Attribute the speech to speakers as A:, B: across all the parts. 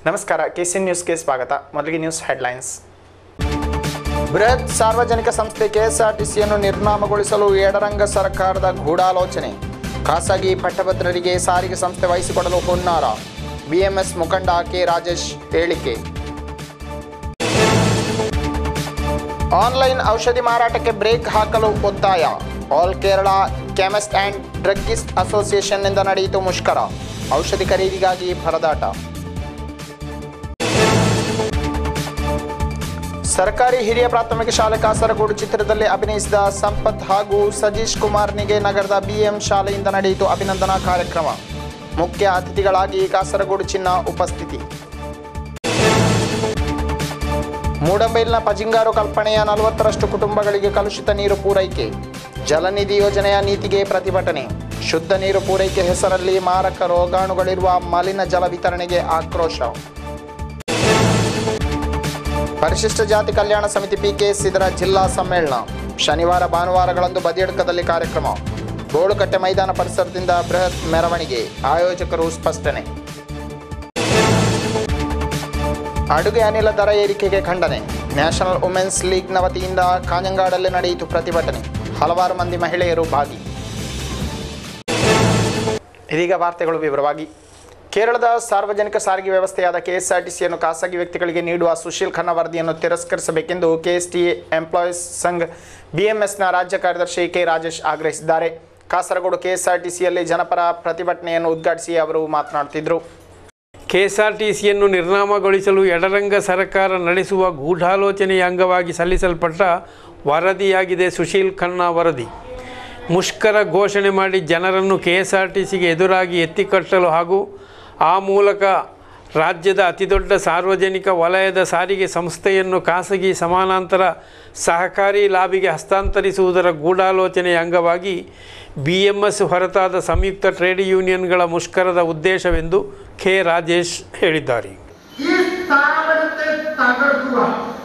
A: ನಮಸ್ಕಾರ ಕೆಸಿ ನ್ಯೂಸ್ಗೆ ಸ್ವಾಗತ ಮೊದಲಿಗೆ ನ್ಯೂಸ್ ಹೆಡ್ಲೈನ್ಸ್ ಬೃಹತ್ ಸಾರ್ವಜನಿಕ ಸಂಸ್ಥೆ ಕೆಎಸ್ಆರ್ಟಿಸಿಯನ್ನು ನಿರ್ನಾಮಗೊಳಿಸಲು ಎಡರಂಗ ಸರ್ಕಾರದ ಗೂಢಾಲೋಚನೆ ಖಾಸಗಿ ಪಟ್ಟಭದ್ರರಿಗೆ ಸಾರಿಗೆ ಸಂಸ್ಥೆ ವಹಿಸಿಕೊಡಲು ಹುನ್ನಾರ ಬಿಎಂಎಸ್ ಮುಖಂಡ ಕೆ ರಾಜೇಶ್ ಹೇಳಿಕೆ ಆನ್ಲೈನ್ ಔಷಧಿ ಮಾರಾಟಕ್ಕೆ ಬ್ರೇಕ್ ಹಾಕಲು ಒತ್ತಾಯ all Kerala chemist and druggist ಅಸೋಸಿಯೇಷನ್ನಿಂದ ನಡೆಯಿತು ಮುಷ್ಕರ ಔಷಧಿ ಖರೀದಿಗಾಗಿ ಪರದಾಟ ಸರ್ಕಾರಿ ಹಿರಿಯ ಪ್ರಾಥಮಿಕ ಶಾಲೆ ಕಾಸರಗೋಡು ಚಿತ್ರದಲ್ಲಿ ಅಭಿನಯಿಸಿದ ಸಂಪತ್ ಹಾಗೂ ಸಜೀಶ್ ಕುಮಾರ್ನಿಗೆ ನಗರದ ಬಿಎಂ ಶಾಲೆಯಿಂದ ನಡೆಯಿತು ಅಭಿನಂದನಾ ಕಾರ್ಯಕ್ರಮ ಮುಖ್ಯ ಅತಿಥಿಗಳಾಗಿ ಕಾಸರಗೋಡು ಚಿನ್ನ ಉಪಸ್ಥಿತಿ ಮೂಡಂಬೈಲ್ನ ಪಜಿಂಗಾರು ಕಲ್ಪನೆಯ ನಲವತ್ತರಷ್ಟು ಕುಟುಂಬಗಳಿಗೆ ಕಲುಷಿತ ನೀರು ಪೂರೈಕೆ ಜಲನಿಧಿ ಯೋಜನೆಯ ನೀತಿಗೆ ಪ್ರತಿಭಟನೆ ಶುದ್ಧ ನೀರು ಪೂರೈಕೆ ಹೆಸರಲ್ಲಿ ಮಾರಕ ರೋಗಾಣುಗಳಿರುವ ಮಲಿನ ಜಲ ವಿತರಣೆಗೆ ಆಕ್ರೋಶ ಪರಿಶಿಷ್ಟ ಜಾತಿ ಕಲ್ಯಾಣ ಸಮಿತಿ ಪಿಕೆಎಸ್ ಇದರ ಜಿಲ್ಲಾ ಸಮ್ಮೇಳನ ಶನಿವಾರ ಭಾನುವಾರಗಳಂದು ಬದಿಯಡ್ಕದಲ್ಲಿ ಕಾರ್ಯಕ್ರಮ ಗೋಳುಕಟ್ಟೆ ಮೈದಾನ ಪರಿಸರದಿಂದ ಬೃಹತ್ ಮೆರವಣಿಗೆ ಆಯೋಜಕರು ಸ್ಪಷ್ಟನೆ ಅಡುಗೆ ಅನಿಲ ದರ ಏರಿಕೆಗೆ ಖಂಡನೆ ನ್ಯಾಷನಲ್ ವುಮೆನ್ಸ್ ಲೀಗ್ನ ವತಿಯಿಂದ ಕಾಂಜಂಗಾಡಲ್ಲಿ ನಡೆಯಿತು ಪ್ರತಿಭಟನೆ ಹಲವಾರು ಮಂದಿ ಮಹಿಳೆಯರು ಭಾಗಿ ಇದೀಗ ವಾರ್ತೆಗಳು ವಿವರವಾಗಿ ಕೇರಳದ ಸಾರ್ವಜನಿಕ ಸಾರಿಗೆ ವ್ಯವಸ್ಥೆಯಾದ ಕೆಎಸ್ಆರ್ಟಿಸಿಯನ್ನು ಖಾಸಗಿ ವ್ಯಕ್ತಿಗಳಿಗೆ ನೀಡುವ ಸುಶೀಲ್ ಖನ್ನಾ ವರದಿಯನ್ನು ತಿರಸ್ಕರಿಸಬೇಕೆಂದು ಕೆಎಸ್ಟಿ ಎಂಪ್ಲಾಯೀಸ್ ಸಂಘ್ ಬಿಎಂಎಸ್ನ ರಾಜ್ಯ ಕಾರ್ಯದರ್ಶಿ ಕೆ ರಾಜೇಶ್ ಆಗ್ರಹಿಸಿದ್ದಾರೆ ಕಾಸರಗೋಡು ಕೆಎಸ್ಆರ್ಟಿಸಿಯಲ್ಲಿ ಜನಪರ ಪ್ರತಿಭಟನೆಯನ್ನು ಉದ್ಘಾಟಿಸಿ ಅವರು ಮಾತನಾಡುತ್ತಿದ್ದರು
B: ಕೆಎಸ್ಆರ್ಟಿಸಿಯನ್ನು ನಿರ್ನಾಮಗೊಳಿಸಲು ಎಡರಂಗ ಸರ್ಕಾರ ನಡೆಸುವ ಗೂಢಾಲೋಚನೆಯ ಅಂಗವಾಗಿ ಸಲ್ಲಿಸಲ್ಪಟ್ಟ ವರದಿಯಾಗಿದೆ ಸುಶೀಲ್ ಖನ್ನಾ ವರದಿ ಮುಷ್ಕರ ಘೋಷಣೆ ಮಾಡಿ ಜನರನ್ನು ಕೆಎಸ್ಆರ್ಟಿಸಿಗೆ ಎದುರಾಗಿ ಎತ್ತಿಕಟ್ಟಲು ಹಾಗೂ ಆ ಮೂಲಕ ರಾಜ್ಯದ ಅತಿದೊಡ್ಡ ಸಾರ್ವಜನಿಕ ವಲಯದ ಸಾರಿಗೆ ಸಂಸ್ಥೆಯನ್ನು ಖಾಸಗಿ ಸಮಾನಾಂತರ ಸಹಕಾರಿ ಲಾಬಿಗೆ ಹಸ್ತಾಂತರಿಸುವುದರ ಗೂಢಾಲೋಚನೆಯ ಅಂಗವಾಗಿ ಬಿ ಎಂ ಎಸ್ ಹೊರತಾದ ಸಂಯುಕ್ತ ಟ್ರೇಡ್ ಯೂನಿಯನ್ಗಳ ಮುಷ್ಕರದ ಉದ್ದೇಶವೆಂದು ಕೆ ರಾಜೇಶ್ ಹೇಳಿದ್ದಾರೆ
C: ഈ സ്ഥാപനത്തെ തകർക്കുക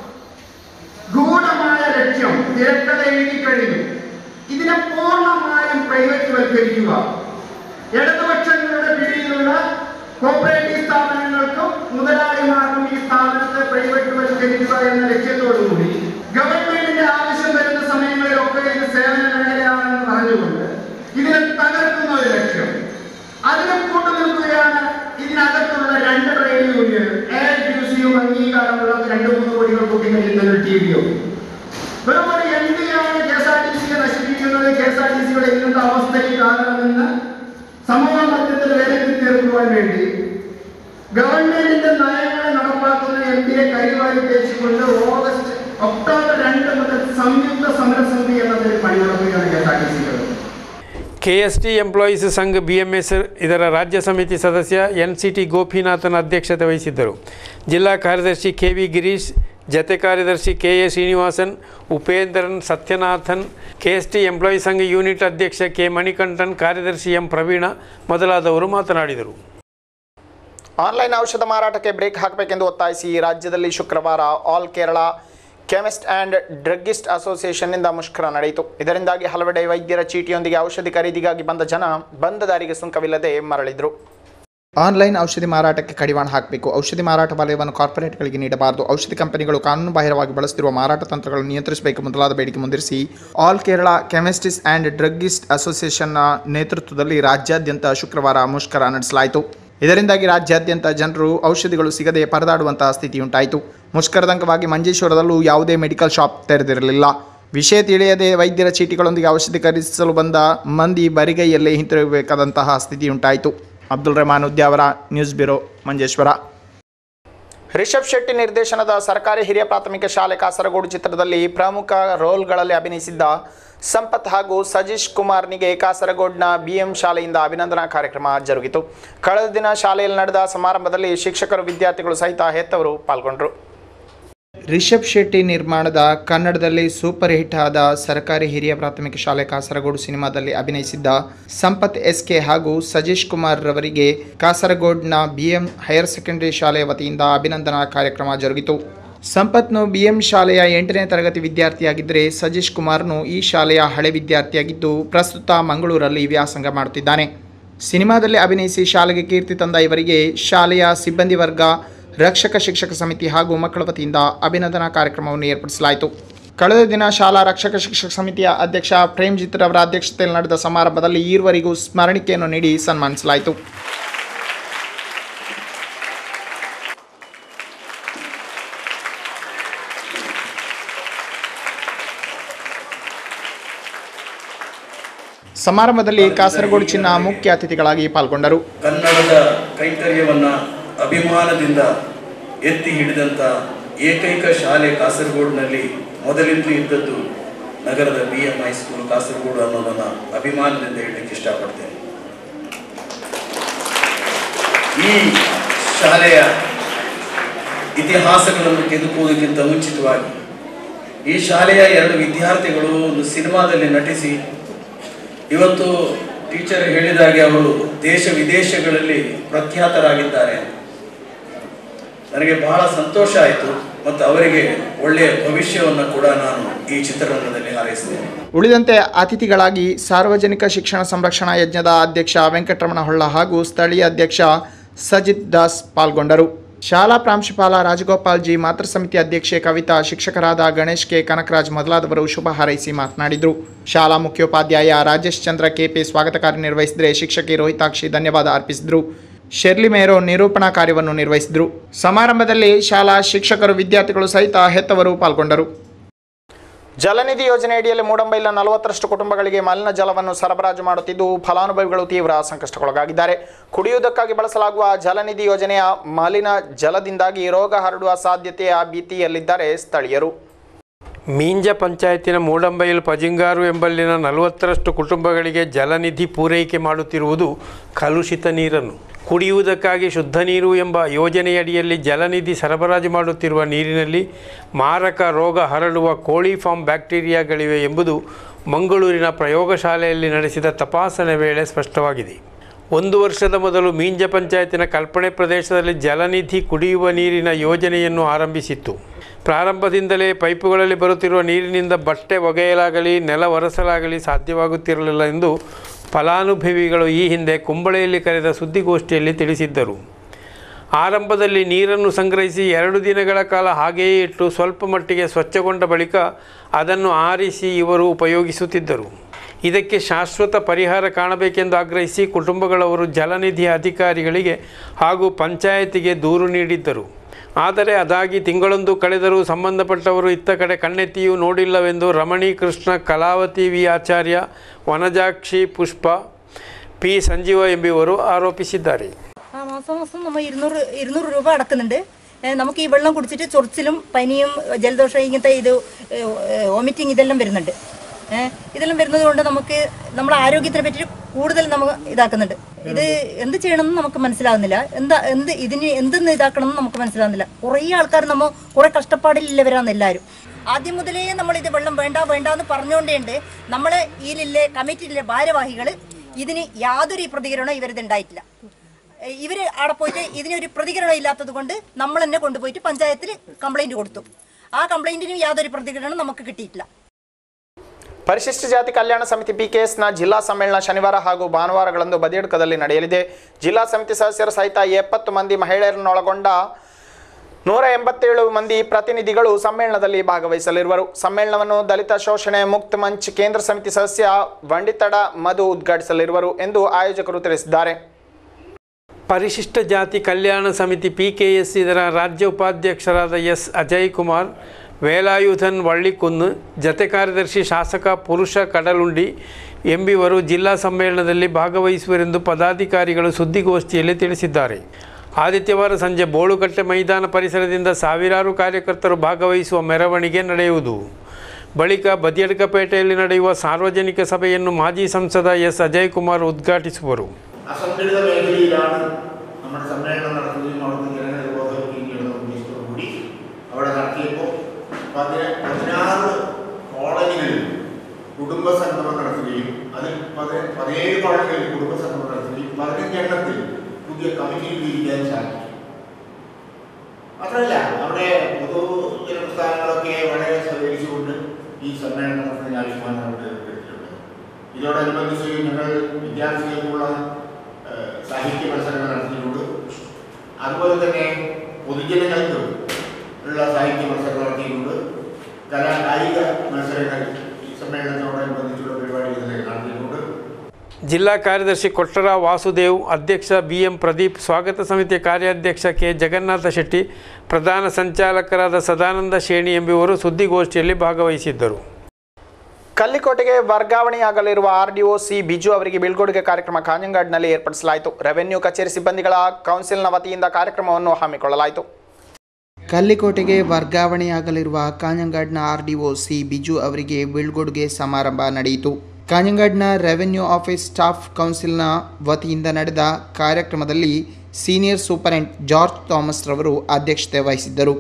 C: ഗൂഢമായ ലക്ഷ്യം തിരക്കഥ എഴുതി കഴിഞ്ഞു ഇതിനെ പൂർണ്ണമായും പ്രൈവറ്റ് വൽക്കരിക്കുക ഇടതുപക്ഷങ്ങളുടെ പിടിയിലുള്ള കോപ്പറേറ്റീവ് സ്ഥാപനങ്ങൾക്കും മുതലാളിമാർക്കും ഈ സ്ഥാപനത്തെ പ്രൈവറ്റ് വൽക്കരിക്കുക എന്ന ലക്ഷ്യത്തോടുകൂടി ഗവൺമെന്റിന്റെ ആവശ്യം വരുന്ന സമയങ്ങളിലൊക്കെ ഇത് സേവന മേഖലയാണെന്ന് പറഞ്ഞുകൊണ്ട് ഇതിനെ തകർക്കുന്ന ഒരു ലക്ഷ്യം അതിനെ കൂട്ടുനിൽക്കുകയാണ് ഇതിനകത്തുള്ള രണ്ട് ട്രേഡ് യൂണിയൻ എ യു സിയും അംഗീകാരമുള്ള രണ്ട് മൂന്ന് കോടികൾ കൂട്ടിക്കഴിയുന്ന ഒരു ടി വിയോ വെറും ഒരു എം പി ആണ് കെ എസ് ആർ ടി സിയെ നശിപ്പിക്കുന്നത് കെ എസ് ആർ ടി സിയുടെ ഇന്നത്തെ അവസ്ഥയ്ക്ക് കാരണമെന്ന് സമൂഹ മധ്യത്തിൽ വിലക്കി തീർക്കുവാൻ വേണ്ടി ഗവൺമെന്റിന്റെ നയങ്ങളെ നടപ്പാക്കുന്ന എം പിയെ കൈവാരി തേച്ചുകൊണ്ട് ഓഗസ്റ്റ് ഒക്ടോബർ രണ്ട് മുതൽ സംയുക്ത സമരസമിതി എന്നതിൽ പണിമുടക്കുകയാണ് കെ എസ് ആർ ടി സികൾ
B: ಕೆ ಎಸ್ ಟಿ ಎಂಪ್ಲಾಯೀಸ್ ಸಂಘ ಬಿ ಎಂ ಎಸ್ ಇದರ ರಾಜ್ಯ ಸಮಿತಿ ಸದಸ್ಯ ಎನ್ ಸಿ ಟಿ ಗೋಪಿನಾಥನ್ ಅಧ್ಯಕ್ಷತೆ ವಹಿಸಿದ್ದರು ಜಿಲ್ಲಾ ಕಾರ್ಯದರ್ಶಿ ಕೆ ವಿ ಗಿರೀಶ್ ಜತೆ ಕಾರ್ಯದರ್ಶಿ K A Srinivasan Upendran Sathyanathan K S T employees ಸಂಘ ಯೂನಿಟ್ ಅಧ್ಯಕ್ಷ ಕೆ ಮಣಿಕಂಠನ್ ಕಾರ್ಯದರ್ಶಿ ಎಂ ಪ್ರವೀಣ ಮೊದಲಾದವರು ಮಾತನಾಡಿದರು
A: ಆನ್ಲೈನ್ ಔಷಧ ಮಾರಾಟಕ್ಕೆ ಬ್ರೇಕ್ ಹಾಕಬೇಕೆಂದು ಒತ್ತಾಯಿಸಿ ರಾಜ್ಯದಲ್ಲಿ ಶುಕ್ರವಾರ all Kerala chemist and druggist ಅಸೋಸಿಯೇಷನ್ನಿಂದ ಮುಷ್ಕರ ನಡೆಯಿತು ಇದರಿಂದಾಗಿ ಹಲವೆಡೆ ವೈದ್ಯರ ಚೀಟಿಯೊಂದಿಗೆ ಔಷಧಿ ಖರೀದಿಗಾಗಿ ಬಂದ ಜನ ಬಂದ ದಾರಿಗೆ ಸುಂಕವಿಲ್ಲದೆ ಮರಳಿದರು ಆನ್ಲೈನ್ ಔಷಧಿ ಮಾರಾಟಕ್ಕೆ ಕಡಿವಾಣ ಹಾಕಬೇಕು ಔಷಧಿ ಮಾರಾಟ ವಲಯವನ್ನು ಕಾರ್ಪೊರೇಟ್ಗಳಿಗೆ ನೀಡಬಾರದು ಔಷಧಿ ಕಂಪನಿಗಳು ಕಾನೂನು ಬಾಹಿರವಾಗಿ ಬಳಸುತ್ತಿರುವ ಮಾರಾಟ ತಂತ್ರಗಳನ್ನು ನಿಯಂತ್ರಿಸಬೇಕು ಮೊದಲಾದ ಬೇಡಿಕೆ ಮುಂದಿರಿಸಿ all Kerala chemists and druggist ಅಸೋಸಿಯೇಷನ್ನ ನೇತೃತ್ವದಲ್ಲಿ ರಾಜ್ಯಾದ್ಯಂತ ಶುಕ್ರವಾರ ಮುಷ್ಕರ ನಡೆಸಲಾಯಿತು ಇದರಿಂದಾಗಿ ರಾಜ್ಯಾದ್ಯಂತ ಜನರು ಔಷಧಿಗಳು ಸಿಗದೆ ಪರದಾಡುವಂತಹ ಸ್ಥಿತಿ ಉಂಟಾಯಿತು ಮುಷ್ಕರದ ಅಂಗವಾಗಿ ಮಂಜೇಶ್ವರದಲ್ಲೂ ಯಾವುದೇ ಮೆಡಿಕಲ್ ಶಾಪ್ ತೆರೆದಿರಲಿಲ್ಲ ವಿಷಯ ತಿಳಿಯದೆ ವೈದ್ಯರ ಚೀಟಿಗಳೊಂದಿಗೆ ಔಷಧಿ ಖರೀದಿಸಲು ಬಂದ ಮಂದಿ ಬರಿಗೈಯಲ್ಲೇ ಹಿಂತಿರುಗಬೇಕಾದಂತಹ ಸ್ಥಿತಿ ಉಂಟಾಯಿತು ಅಬ್ದುಲ್ ರೆಹಮಾನ್ ಉದ್ಯಾವರ ನ್ಯೂಸ್ ಬ್ಯೂರೋ ಮಂಜೇಶ್ವರ ರಿಷಬ್ ಶೆಟ್ಟಿ ನಿರ್ದೇಶನದ ಸರ್ಕಾರಿ ಹಿರಿಯ ಪ್ರಾಥಮಿಕ ಶಾಲೆ ಕಾಸರಗೋಡು ಚಿತ್ರದಲ್ಲಿ ಪ್ರಮುಖ ರೋಲ್ಗಳಲ್ಲಿ ಅಭಿನಯಿಸಿದ್ದ ಸಂಪತ್ ಹಾಗೂ ಸಜೀಶ್ ಕುಮಾರ್ನಿಗೆ ಕಾಸರಗೋಡ್ನ ಬಿಎಂ ಶಾಲೆಯಿಂದ ಅಭಿನಂದನಾ ಕಾರ್ಯಕ್ರಮ ಜರುಗಿತು ಕಳೆದ ದಿನ ಶಾಲೆಯಲ್ಲಿ ನಡೆದ ಸಮಾರಂಭದಲ್ಲಿ ಶಿಕ್ಷಕರು ವಿದ್ಯಾರ್ಥಿಗಳು ಸಹಿತ ಹೆತ್ತವರು ಪಾಲ್ಗೊಂಡರು ರಿಷಬ್ ಶೆಟ್ಟಿ ನಿರ್ಮಾಣದ ಕನ್ನಡದಲ್ಲಿ ಸೂಪರ್ ಹಿಟ್ ಆದ ಸರ್ಕಾರಿ ಹಿರಿಯ ಪ್ರಾಥಮಿಕ ಶಾಲೆ ಕಾಸರಗೋಡು ಸಿನಿಮಾದಲ್ಲಿ ಅಭಿನಯಿಸಿದ್ದ ಸಂಪತ್ ಎಸ್ ಕೆ ಹಾಗೂ ಸಜೀಶ್ ಕುಮಾರ್ ರವರಿಗೆ ಕಾಸರಗೋಡ್ನ ಬಿಎಂ ಹೈಯರ್ ಸೆಕೆಂಡರಿ ಶಾಲೆಯ ವತಿಯಿಂದ ಅಭಿನಂದನಾ ಕಾರ್ಯಕ್ರಮ ಜರುಗಿತು ಸಂಪತ್ನು ಬಿಎಂ ಶಾಲೆಯ ಎಂಟನೇ ತರಗತಿ ವಿದ್ಯಾರ್ಥಿಯಾಗಿದ್ದರೆ ಸಜೀಶ್ ಕುಮಾರ್ನು ಈ ಶಾಲೆಯ ಹಳೆ ವಿದ್ಯಾರ್ಥಿಯಾಗಿದ್ದು ಪ್ರಸ್ತುತ ಮಂಗಳೂರಲ್ಲಿ ವ್ಯಾಸಂಗ ಮಾಡುತ್ತಿದ್ದಾನೆ ಸಿನಿಮಾದಲ್ಲಿ ಅಭಿನಯಿಸಿ ಶಾಲೆಗೆ ಕೀರ್ತಿ ತಂದ ಇವರಿಗೆ ಶಾಲೆಯ ಸಿಬ್ಬಂದಿ ವರ್ಗ ರಕ್ಷಕ ಶಿಕ್ಷಕ ಸಮಿತಿ ಹಾಗೂ ಮಕ್ಕಳ ವತಿಯಿಂದ ಅಭಿನಂದನಾ ಕಾರ್ಯಕ್ರಮವನ್ನು ಏರ್ಪಡಿಸಲಾಯಿತು ಕಳೆದ ದಿನ ಶಾಲಾ ರಕ್ಷಕ ಶಿಕ್ಷಕ ಸಮಿತಿಯ ಅಧ್ಯಕ್ಷ ಪ್ರೇಮ್ಜಿತ್ ರವರ ಅಧ್ಯಕ್ಷತೆಯಲ್ಲಿ ನಡೆದ ಸಮಾರಂಭದಲ್ಲಿ ಈವರೆಗೂ ಸ್ಮರಣಿಕೆಯನ್ನು ನೀಡಿ ಸನ್ಮಾನಿಸಲಾಯಿತು ಸಮಾರಂಭದಲ್ಲಿ ಕಾಸರಗೋಡು ಚಿನ್ನ ಮುಖ್ಯ ಅತಿಥಿಗಳಾಗಿ ಪಾಲ್ಗೊಂಡರು
D: ಕನ್ನಡದ ಕೈಂಕರ್ಯವನ್ನ ಅಭಿಮಾನದಿಂದ ಎತ್ತಿ ಹಿಡಿದಂಥ ಏಕೈಕ ಶಾಲೆ ಕಾಸರಗೋಡಿನಲ್ಲಿ ಮೊದಲಿಂದಲೂ ಇದ್ದದ್ದು ನಗರದ ಬಿ ಎಂ ಹೈಸ್ಕೂಲ್ ಕಾಸರಗೋಡು ಅನ್ನೋದನ್ನ ಅಭಿಮಾನದಿಂದ ಹೇಳಲಿಕ್ಕೆ ಇಷ್ಟಪಡ್ತೇನೆ ಈ ಶಾಲೆಯ ಇತಿಹಾಸಗಳನ್ನು ಕೆದಕುವುದಕ್ಕಿಂತ ಮುಂಚಿತವಾಗಿ ಈ ಶಾಲೆಯ ಎರಡು ವಿದ್ಯಾರ್ಥಿಗಳು ಒಂದು ಸಿನಿಮಾದಲ್ಲಿ ನಟಿಸಿ ಇವತ್ತು ಟೀಚರ್ ಹೇಳಿದಾಗೆ ಅವರು ದೇಶ ವಿದೇಶಗಳಲ್ಲಿ ಪ್ರಖ್ಯಾತರಾಗಿದ್ದಾರೆ ನನಗೆ ಬಹಳ ಸಂತೋಷ ಆಯಿತು ಮತ್ತು ಅವರಿಗೆ ಒಳ್ಳೆಯ ಭವಿಷ್ಯವನ್ನು ಕೂಡ ನಾನು ಈ ಚಿತ್ರರಂಗದಲ್ಲಿ ಹಾರೈಸ್ತೇನೆ
A: ಉಳಿದಂತೆ ಅತಿಥಿಗಳಾಗಿ ಸಾರ್ವಜನಿಕ ಶಿಕ್ಷಣ ಸಂರಕ್ಷಣಾ ಯಜ್ಞದ ಅಧ್ಯಕ್ಷ ವೆಂಕಟರಮಣ ಹೊಳ್ಳ ಹಾಗೂ ಸ್ಥಳೀಯ ಅಧ್ಯಕ್ಷ ಸಜಿತ್ ದಾಸ್ ಪಾಲ್ಗೊಂಡರು ಶಾಲಾ ಪ್ರಾಂಶುಪಾಲ ರಾಜಗೋಪಾಲ್ ಜಿ ಮಾತೃ ಸಮಿತಿ ಅಧ್ಯಕ್ಷೆ ಕವಿತಾ ಶಿಕ್ಷಕರಾದ ಗಣೇಶ್ ಕೆ ಕನಕರಾಜ್ ಮೊದಲಾದವರು ಶುಭ ಹಾರೈಸಿ ಮಾತನಾಡಿದರು ಶಾಲಾ ಮುಖ್ಯೋಪಾಧ್ಯಾಯ ರಾಜೇಶ್ ಚಂದ್ರ ಕೆಪಿ ಸ್ವಾಗತ ಕಾರ್ಯ ನಿರ್ವಹಿಸಿದರೆ ಶಿಕ್ಷಕಿ ರೋಹಿತಾಕ್ಷಿ ಧನ್ಯವಾದ ಅರ್ಪಿಸಿದರು ಶೆರ್ಲಿ ಮೇರೋ ನಿರೂಪಣಾ ಕಾರ್ಯವನ್ನು ನಿರ್ವಹಿಸಿದರು ಸಮಾರಂಭದಲ್ಲಿ ಶಾಲಾ ಶಿಕ್ಷಕರು ವಿದ್ಯಾರ್ಥಿಗಳು ಸಹಿತ ಹೆತ್ತವರು ಪಾಲ್ಗೊಂಡರು ಜಲನಿಧಿ ಯೋಜನೆ ಅಡಿಯಲ್ಲಿ ಮೂಡಂಬೈಲಿನ ನಲವತ್ತರಷ್ಟು ಕುಟುಂಬಗಳಿಗೆ ಮಲಿನ ಜಲವನ್ನು ಸರಬರಾಜು ಮಾಡುತ್ತಿದ್ದು ಫಲಾನುಭವಿಗಳು ತೀವ್ರ ಸಂಕಷ್ಟಕ್ಕೊಳಗಾಗಿದ್ದಾರೆ ಕುಡಿಯುವುದಕ್ಕಾಗಿ ಬಳಸಲಾಗುವ ಜಲನಿಧಿ ಯೋಜನೆಯ ಮಲಿನ ಜಲದಿಂದಾಗಿ ರೋಗ ಹರಡುವ ಸಾಧ್ಯತೆಯ ಭೀತಿಯಲ್ಲಿದ್ದಾರೆ ಸ್ಥಳೀಯರು
B: ಮೀಂಜ ಪಂಚಾಯತಿನ ಮೂಡಂಬೈಲು ಪಜಿಂಗಾರು ಎಂಬಲ್ಲಿನ ನಲವತ್ತರಷ್ಟು ಕುಟುಂಬಗಳಿಗೆ ಜಲನಿಧಿ ಪೂರೈಕೆ ಮಾಡುತ್ತಿರುವುದು ಕಲುಷಿತ ನೀರನ್ನು ಕುಡಿಯುವುದಕ್ಕಾಗಿ ಶುದ್ಧ ನೀರು ಎಂಬ ಯೋಜನೆಯಡಿಯಲ್ಲಿ ಜಲನಿಧಿ ಸರಬರಾಜು ಮಾಡುತ್ತಿರುವ ನೀರಿನಲ್ಲಿ ಮಾರಕ ರೋಗ ಹರಡುವ ಕೋಳಿ ಫಾರ್ಮ್ ಬ್ಯಾಕ್ಟೀರಿಯಾಗಳಿವೆ ಎಂಬುದು ಮಂಗಳೂರಿನ ಪ್ರಯೋಗಶಾಲೆಯಲ್ಲಿ ನಡೆಸಿದ ತಪಾಸಣೆ ವೇಳೆ ಸ್ಪಷ್ಟವಾಗಿದೆ ಒಂದು ವರ್ಷದ ಮೊದಲು ಮೀಂಜ ಪಂಚಾಯತಿನ ಕಲ್ಪನೆ ಪ್ರದೇಶದಲ್ಲಿ ಜಲನಿಧಿ ಕುಡಿಯುವ ನೀರಿನ ಯೋಜನೆಯನ್ನು ಆರಂಭಿಸಿತ್ತು ಪ್ರಾರಂಭದಿಂದಲೇ ಪೈಪುಗಳಲ್ಲಿ ಬರುತ್ತಿರುವ ನೀರಿನಿಂದ ಬಟ್ಟೆ ಒಗೆಯಲಾಗಲಿ ನೆಲ ಒರೆಸಲಾಗಲಿ ಸಾಧ್ಯವಾಗುತ್ತಿರಲಿಲ್ಲ ಎಂದು ಫಲಾನುಭವಿಗಳು ಈ ಹಿಂದೆ ಕುಂಬಳೆಯಲ್ಲಿ ಕರೆದ ಸುದ್ದಿಗೋಷ್ಠಿಯಲ್ಲಿ ತಿಳಿಸಿದ್ದರು ಆರಂಭದಲ್ಲಿ ನೀರನ್ನು ಸಂಗ್ರಹಿಸಿ ಎರಡು ದಿನಗಳ ಕಾಲ ಹಾಗೆಯೇ ಇಟ್ಟು ಸ್ವಲ್ಪ ಮಟ್ಟಿಗೆ ಸ್ವಚ್ಛಗೊಂಡ ಬಳಿಕ ಅದನ್ನು ಆರಿಸಿ ಇವರು ಉಪಯೋಗಿಸುತ್ತಿದ್ದರು ಇದಕ್ಕೆ ಶಾಶ್ವತ ಪರಿಹಾರ ಕಾಣಬೇಕೆಂದು ಆಗ್ರಹಿಸಿ ಕುಟುಂಬಗಳವರು ಜಲನಿಧಿಯ ಅಧಿಕಾರಿಗಳಿಗೆ ಹಾಗೂ ಪಂಚಾಯತಿಗೆ ದೂರು ನೀಡಿದ್ದರು ಆದರೆ ಅದಾಗಿ ತಿಂಗಳೊಂದು ಕಳೆದರೂ ಸಂಬಂಧಪಟ್ಟವರು ಇತ್ತ ಕಡೆ ಕಣ್ಣೆತ್ತಿಯೂ ನೋಡಿಲ್ಲವೆಂದು Ramani Krishna Kalavathi V Acharya Vanajakshi Pushpa P Sanjeeva M P ഒരു ആരോപിച്ചിದ್ದಾರೆ
E: ആ മാസം മാസം നമ്മൾ ഇരുന്നൂറ് ഇരുന്നൂറ് രൂപ അടക്കുന്നുണ്ട് ഏ, നമുക്ക് ഈ വെള്ളം കുടിച്ചിട്ട് ചൊറിച്ചിലും പനിയും ജലദോഷം ഇങ്ങനത്തെ ഇത് വോമിറ്റിംഗ് ഇതെല്ലാം വരുന്നുണ്ട് ഏഹ് ഇതെല്ലാം വരുന്നത് കൊണ്ട് നമുക്ക് നമ്മുടെ ആരോഗ്യത്തിനെ പറ്റി കൂടുതൽ നമുക്ക് ഇതാക്കുന്നുണ്ട് ഇത് എന്ത് ചെയ്യണമെന്ന് നമുക്ക് മനസ്സിലാകുന്നില്ല എന്താ എന്ത് ഇതിന് എന്തെന്ന് ഇതാക്കണമെന്ന് നമുക്ക് മനസ്സിലാകുന്നില്ല കുറേ ആൾക്കാർ നമ്മൾ കുറേ കഷ്ടപ്പാടിലുള്ളവരാണ് എല്ലാവരും ആദ്യം മുതലേ നമ്മൾ ഇത് വെള്ളം വേണ്ട വേണ്ട എന്ന് പറഞ്ഞുകൊണ്ടേണ്ട് നമ്മളെ ഇതിലെ കമ്മിറ്റിയിലെ ഭാരവാഹികൾ ഇതിന് യാതൊരു പ്രതികരണവും ഇവരിത് ഉണ്ടായിട്ടില്ല ഏഹ് ഇവര് അവിടെ പോയിട്ട് ഇതിനൊരു പ്രതികരണം ഇല്ലാത്തത് കൊണ്ട് നമ്മൾ തന്നെ കൊണ്ടുപോയിട്ട് പഞ്ചായത്തിൽ കംപ്ലൈന്റ് കൊടുത്തു ആ കംപ്ലൈന്റിന് യാതൊരു പ്രതികരണം നമുക്ക് കിട്ടിയിട്ടില്ല
A: ಪರಿಶಿಷ್ಟ ಜಾತಿ ಕಲ್ಯಾಣ ಸಮಿತಿ ಪಿಕೆಎಸ್ನ ಜಿಲ್ಲಾ ಸಮ್ಮೇಳನ ಶನಿವಾರ ಹಾಗೂ ಭಾನುವಾರಗಳಂದು ಬದಿಯಡ್ಕದಲ್ಲಿ ನಡೆಯಲಿದೆ ಜಿಲ್ಲಾ ಸಮಿತಿ ಸದಸ್ಯರ ಸಹಿತ ಎಪ್ಪತ್ತು ಮಂದಿ ಮಹಿಳೆಯರನ್ನೊಳಗೊಂಡ ನೂರ ಎಂಬತ್ತೇಳು ಮಂದಿ ಪ್ರತಿನಿಧಿಗಳು ಸಮ್ಮೇಳನದಲ್ಲಿ ಭಾಗವಹಿಸಲಿರುವರು ಸಮ್ಮೇಳನವನ್ನು ದಲಿತ ಶೋಷಣೆ ಮುಕ್ತ ಮಂಚ್ ಕೇಂದ್ರ ಸಮಿತಿ ಸದಸ್ಯ ಬಂಡಿತಡ ಮಧು ಉದ್ಘಾಟಿಸಲಿರುವರು ಎಂದು ಆಯೋಜಕರು ತಿಳಿಸಿದ್ದಾರೆ
B: ಪರಿಶಿಷ್ಟ ಜಾತಿ ಕಲ್ಯಾಣ ಸಮಿತಿ ಪಿ ಕೆ ಎಸ್ ಇದರ ರಾಜ್ಯ ಉಪಾಧ್ಯಕ್ಷರಾದ ಎಸ್ ಅಜಯ್ ಕುಮಾರ್ ವೇಲಾಯುಧನ್ ವಳ್ಳಿಕುನ್ನು ಜತೆ ಕಾರ್ಯದರ್ಶಿ ಶಾಸಕ ಪುರುಷ ಕಡಲುಂಡಿ ಎಂಬಿವರು ಜಿಲ್ಲಾ ಸಮ್ಮೇಳನದಲ್ಲಿ ಭಾಗವಹಿಸುವರೆಂದು ಪದಾಧಿಕಾರಿಗಳು ಸುದ್ದಿಗೋಷ್ಠಿಯಲ್ಲಿ ತಿಳಿಸಿದ್ದಾರೆ ಆದಿತ್ಯವಾರ ಸಂಜೆ ಬೋಳುಕಟ್ಟೆ ಮೈದಾನ ಪರಿಸರದಿಂದ ಸಾವಿರಾರು ಕಾರ್ಯಕರ್ತರು ಭಾಗವಹಿಸುವ ಮೆರವಣಿಗೆ ನಡೆಯುವುದು ಬಳಿಕ ಬದಿಯಡ್ಕಪೇಟೆಯಲ್ಲಿ ನಡೆಯುವ ಸಾರ್ವಜನಿಕ ಸಭೆಯನ್ನು ಮಾಜಿ ಸಂಸದ ಎಸ್ ಅಜಯ್ ಕುಮಾರ್ ಉದ್ಘಾಟಿಸುವರು
F: അസംഘടിത മേഖലയിലാണ് നമ്മുടെ സമ്മേളനം നടത്തുകയും അവിടുന്ന് ജനങ്ങളെ ബോധവൽക്കരിക്കുകയും ചെയ്യുന്ന ഉദ്ദേശത്തോടു കൂടി അവിടെ നടത്തിയപ്പോൾ പതിന പതിനാറ് കോളനികളിൽ കുടുംബസംഗമം നടത്തുകയും അതിൽ പതി പതിനേഴ് കോളനികളിൽ കുടുംബസംഗമം നടത്തുകയും പതിനഞ്ചെണ്ണത്തിൽ പുതിയ കമ്മിറ്റി രൂപീകരിക്കാൻ സാധിക്കും മാത്രമല്ല അവിടെ പൊതു ജനപ്രസ്ഥാനങ്ങളൊക്കെ വളരെ സഹകരിച്ചുകൊണ്ട് ഈ സമ്മേളനം നടത്തുന്നതിന് ആവശ്യമായ നടപടി എടുത്തിട്ടുണ്ട് ഇതോടനുബന്ധിച്ച് ഞങ്ങൾ വിദ്യാർത്ഥികൾക്കുള്ള ഏഹ്, സാഹിത്യ മത്സരങ്ങൾ നടത്തിയിട്ടുണ്ട് അതുപോലെ തന്നെ പൊതുജനങ്ങൾക്ക് ഉള്ള സാഹിത്യ മത്സരം നടത്തിയിട്ടുണ്ട് കലാ കായിക മത്സരങ്ങൾ ഈ സമ്മേളനത്തോടനുബന്ധിച്ചുള്ള പരിപാടികൾ നടത്തിയിട്ടുണ്ട്
B: ಜಿಲ್ಲಾ ಕಾರ್ಯದರ್ಶಿ ಕೊಟ್ಟರ ವಾಸುದೇವ್ ಅಧ್ಯಕ್ಷ ಬಿ ಎಂ ಪ್ರದೀಪ್ ಸ್ವಾಗತ ಸಮಿತಿಯ ಕಾರ್ಯಾಧ್ಯಕ್ಷ ಕೆ ಜಗನ್ನಾಥ ಶೆಟ್ಟಿ ಪ್ರಧಾನ ಸಂಚಾಲಕರಾದ ಸದಾನಂದ ಶೇಣಿ ಎಂಬುವರು ಸುದ್ದಿಗೋಷ್ಠಿಯಲ್ಲಿ ಭಾಗವಹಿಸಿದ್ದರು
A: ಕಲ್ಲಿಕೋಟೆಗೆ ವರ್ಗಾವಣೆಯಾಗಲಿರುವ ಆರ್ಡಿಒ ಸಿ ಬಿಜು ಅವರಿಗೆ ಬೀಳ್ಕೊಡುಗೆ ಕಾರ್ಯಕ್ರಮ ಕಾಂಜಂಗಾಡ್ನಲ್ಲಿ ಏರ್ಪಡಿಸಲಾಯಿತು ರೆವೆನ್ಯೂ ಕಚೇರಿ ಸಿಬ್ಬಂದಿಗಳ ಕೌನ್ಸಿಲ್ನ ವತಿಯಿಂದ ಕಾರ್ಯಕ್ರಮವನ್ನು ಹಮ್ಮಿಕೊಳ್ಳಲಾಯಿತು
G: ಕಲ್ಲಿಕೋಟೆಗೆ ವರ್ಗಾವಣೆಯಾಗಲಿರುವ ಕಾಂಜಂಗಾಡ್ನ ಆರ್ಡಿಒ ಸಿ ಬಿಜು ಅವರಿಗೆ ಬೀಳ್ಕೊಡುಗೆ ಸಮಾರಂಭ ನಡೆಯಿತು ಕಾಂಜಂಗಾಡ್ನ ರೆವೆನ್ಯೂ ಆಫೀಸ್ ಸ್ಟಾಫ್ ಕೌನ್ಸಿಲ್ನ ವತಿಯಿಂದ ನಡೆದ ಕಾರ್ಯಕ್ರಮದಲ್ಲಿ ಸೀನಿಯರ್ ಸೂಪರೆಂಟ್ ಜಾರ್ಜ್ ಥಾಮಸ್ ರವರು ಅಧ್ಯಕ್ಷತೆ ವಹಿಸಿದ್ದರು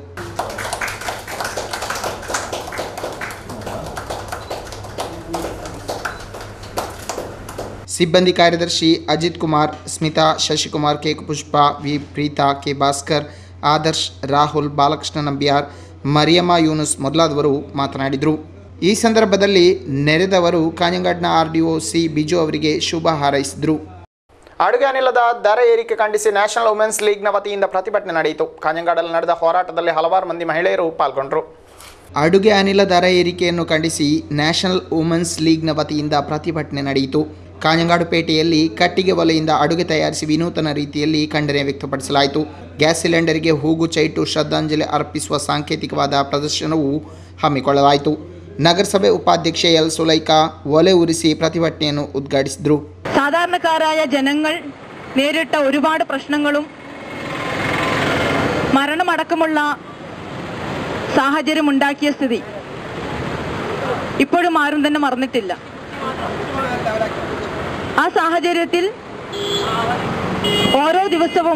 G: ಸಿಬ್ಬಂದಿ ಕಾರ್ಯದರ್ಶಿ Ajith Kumar Smitha Shashikumar K Pushpa V Preetha K Bhaskar Adarsh Rahul Balakrishna Nambiar Mariyamma Yunus ಮೊದಲಾದವರು ಮಾತನಾಡಿದರು ಈ ಸಂದರ್ಭದಲ್ಲಿ ನೆರೆದವರು ಕಾಂಜಂಗಾಡ್ನ R D O C Biju ಅವರಿಗೆ ಶುಭ ಹಾರೈಸಿದರು
A: ಅಡುಗೆ ಅನಿಲದ ದರ ಏರಿಕೆ ಖಂಡಿಸಿ ನ್ಯಾಷನಲ್ ವುಮೆನ್ಸ್ ಲೀಗ್ನ ವತಿಯಿಂದ ಪ್ರತಿಭಟನೆ ನಡೆಯಿತು ಕಾಂಜಂಗಾಡಲ್ಲಿ ನಡೆದ ಹೋರಾಟದಲ್ಲಿ ಹಲವಾರು ಮಂದಿ ಮಹಿಳೆಯರು ಪಾಲ್ಗೊಂಡರು
G: ಅಡುಗೆ ಅನಿಲ ದರ ಏರಿಕೆಯನ್ನು ಖಂಡಿಸಿ ನ್ಯಾಷನಲ್ ವುಮೆನ್ಸ್ ಲೀಗ್ನ ವತಿಯಿಂದ ಪ್ರತಿಭಟನೆ ನಡೆಯಿತು ಕಾಂಜಂಗಾಡು ಪೇಟೆಯಲ್ಲಿ ಕಟ್ಟಿಗೆ ಒಲೆಯಿಂದ ಅಡುಗೆ ತಯಾರಿಸಿ ವಿನೂತನ ರೀತಿಯಲ್ಲಿ ಖಂಡನೆ ವ್ಯಕ್ತಪಡಿಸಲಾಯಿತು ಗ್ಯಾಸ್ ಸಿಲಿಂಡರ್ಗೆ ಹೂಗುಚ್ಛ ಇಟ್ಟು ಶ್ರದ್ಧಾಂಜಲಿ ಅರ್ಪಿಸುವ ಸಾಂಕೇತಿಕವಾದ ಪ್ರದರ್ಶನವು ಹಮ್ಮಿಕೊಳ್ಳಲಾಯಿತು ನಗರಸಭೆ ಉಪಾಧ್ಯಕ್ಷೆ ಎಲ್ ಸುಲೈಕಾ ಒಲೆ ಉರಿಸಿ ಪ್ರತಿಭಟನೆಯನ್ನು ಉದ್ಘಾಟಿಸಿದರು
H: സാധാരണക്കാരായ ജനങ്ങൾ നേരിട്ട ഒരുപാട് പ്രശ്നങ്ങളും മരണമടക്കമുള്ള സാഹചര്യം ഉണ്ടാക്കിയ സ്ഥിതി ഇപ്പോഴും ആരും തന്നെ മറന്നിട്ടില്ല ആ സാഹചര്യത്തിൽ ഓരോ ദിവസവും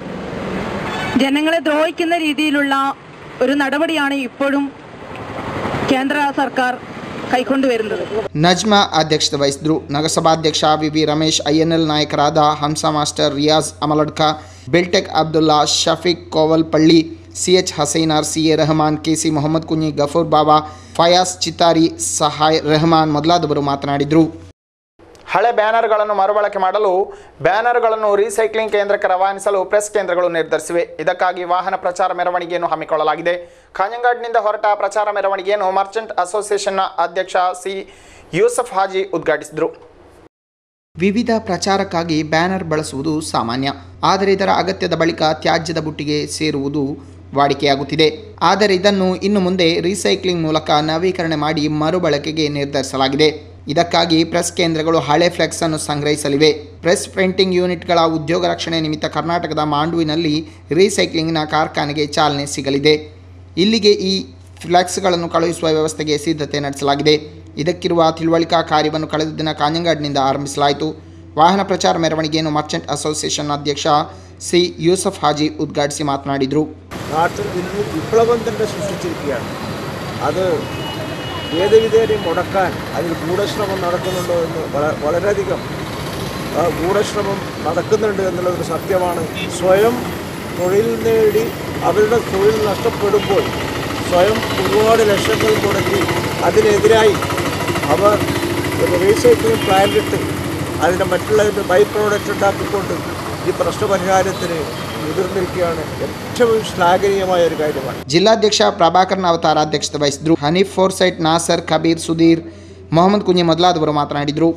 H: ജനങ്ങളെ ദ്രോഹിക്കുന്ന രീതിയിലുള്ള ഒരു നടപടിയാണ് ഇപ്പോഴും കേന്ദ്ര സർക്കാർ കൈക്കൊണ്ടുവരുന്നത്
G: ನಜ್ಮಾ ಅಧ್ಯಕ್ಷತೆ ವಹಿಸಿದ್ರು ನಗರಸಭಾಧ್ಯಕ್ಷ ವಿ ವಿ ರಮೇಶ್ ಐಎನ್ಎಲ್ ನಾಯಕರಾದ Hamsa master Riyaz Amaladka Biltech Abdulla Shafeeq Kovalpalli C H Hasainar C A Rehman K C Mohammed Kunhi Gafoor Baba Fayas Chittari Sahay Rehman ಮೊದಲಾದವರು ಮಾತನಾಡಿದರು
A: ಹಳೆ ಬ್ಯಾನರ್ಗಳನ್ನು ಮರುಬಳಕೆ ಮಾಡಲು ಬ್ಯಾನರ್ಗಳನ್ನು ರೀಸೈಕ್ಲಿಂಗ್ ಕೇಂದ್ರಕ್ಕೆ ರವಾನಿಸಲು ಪ್ರೆಸ್ ಕೇಂದ್ರಗಳು ನಿರ್ಧರಿಸಿವೆ ಇದಕ್ಕಾಗಿ ವಾಹನ ಪ್ರಚಾರ ಮೆರವಣಿಗೆಯನ್ನು ಹಮ್ಮಿಕೊಳ್ಳಲಾಗಿದೆ ಕಾಂಜಂಗಾಡ್ನಿಂದ ಹೊರಟ ಪ್ರಚಾರ ಮೆರವಣಿಗೆಯನ್ನು ಮರ್ಚೆಂಟ್ ಅಸೋಸಿಯೇಷನ್ನ ಅಧ್ಯಕ್ಷ ಸಿ ಯೂಸಫ್ ಹಾಜಿ ಉದ್ಘಾಟಿಸಿದರು
G: ವಿವಿಧ ಪ್ರಚಾರಕ್ಕಾಗಿ ಬ್ಯಾನರ್ ಬಳಸುವುದು ಸಾಮಾನ್ಯ ಆದರೆ ಇದರ ಅಗತ್ಯದ ಬಳಿಕ ತ್ಯಾಜ್ಯದ ಬುಟ್ಟಿಗೆ ಸೇರುವುದು ವಾಡಿಕೆಯಾಗುತ್ತಿದೆ ಆದರೆ ಇದನ್ನು ಇನ್ನು ಮುಂದೆ ರೀಸೈಕ್ಲಿಂಗ್ ಮೂಲಕ ನವೀಕರಣ ಮಾಡಿ ಮರುಬಳಕೆಗೆ ನಿರ್ಧರಿಸಲಾಗಿದೆ ಇದಕ್ಕಾಗಿ ಪ್ರೆಸ್ ಕೇಂದ್ರಗಳು ಹಳೆ ಫ್ಲೆಕ್ಸ್ ಅನ್ನು ಸಂಗ್ರಹಿಸಲಿವೆ ಪ್ರೆಸ್ ಪ್ರಿಂಟಿಂಗ್ ಯೂನಿಟ್ಗಳ ಉದ್ಯೋಗ ರಕ್ಷಣೆ ನಿಮಿತ್ತ ಕರ್ನಾಟಕದ ಮಾಂಡುವಿನಲ್ಲಿ ರೀಸೈಕ್ಲಿಂಗ್ನ ಕಾರ್ಖಾನೆಗೆ ಚಾಲನೆ ಸಿಗಲಿದೆ ಇಲ್ಲಿಗೆ ಈ ಫ್ಲೆಕ್ಸ್ಗಳನ್ನು ಕಳುಹಿಸುವ ವ್ಯವಸ್ಥೆಗೆ ಸಿದ್ಧತೆ ನಡೆಸಲಾಗಿದೆ ಇದಕ್ಕಿರುವ ತಿಳುವಳಿಕಾ ಕಾರ್ಯವನ್ನು ಕಳೆದ ದಿನ ಕಾಂಜಂಗಾಡ್ನಿಂದ ಆರಂಭಿಸಲಾಯಿತು ವಾಹನ ಪ್ರಚಾರ ಮೆರವಣಿಗೆಯನ್ನು ಮರ್ಚೆಂಟ್ ಅಸೋಸಿಯೇಷನ್ ಅಧ್ಯಕ್ಷ ಸಿ ಯೂಸಫ್ ಹಾಜಿ ಉದ್ಘಾಟಿಸಿ ಮಾತನಾಡಿದರು
I: നാട്ടിൽ ഇന്ന് വിപ്ലവം തന്നെ സൃഷ്ടിച്ചിരിക്കുകയാണ് അത് ഏത് വിധേനയും മുടക്കാൻ അതിൽ ഗൂഢശ്രമം നടക്കുന്നുണ്ടോ എന്ന് വള- വളരെയധികം ആ, ഗൂഢശ്രമം നടക്കുന്നുണ്ട് എന്നുള്ളതൊരു സത്യമാണ് സ്വയം തൊഴിൽ നേടി അവരുടെ തൊഴിൽ നഷ്ടപ്പെടുമ്പോൾ സ്വയം ഒരുപാട് ലക്ഷങ്ങൾ മുടക്കി അതിനെതിരായി അവർ ഒരു റീസൈക്ലിംഗ് പ്ലാന്റിട്ട് അതിൻ്റെ മറ്റുള്ളതിൻ്റെ ബൈ പ്രോഡക്റ്റ് ഉണ്ടാക്കിക്കൊണ്ട് ഈ പ്രശ്നപരിഹാരത്തിന് മുതിർന്നിരിക്കുകയാണ് ഏറ്റവും ശ്ലാഘനീയമായ ഒരു കാര്യമാണ്
G: ಜಿಲ್ಲಾಧ್ಯಕ್ಷ ಪ್ರಭಾಕರ್ನ ಅವತಾರ ಅಧ್ಯಕ್ಷತೆ ವಹಿಸಿದ್ರು ಹನೀಫ್ ಫೋರ್ಸೈಟ್ ನಾಸರ್ ಕಬೀರ್ ಸುಧೀರ್ ಮೊಹಮ್ಮದ್ ಕುഞ്ഞಿ ಮೊದಲಾದವರು ಮಾತನಾಡಿದರು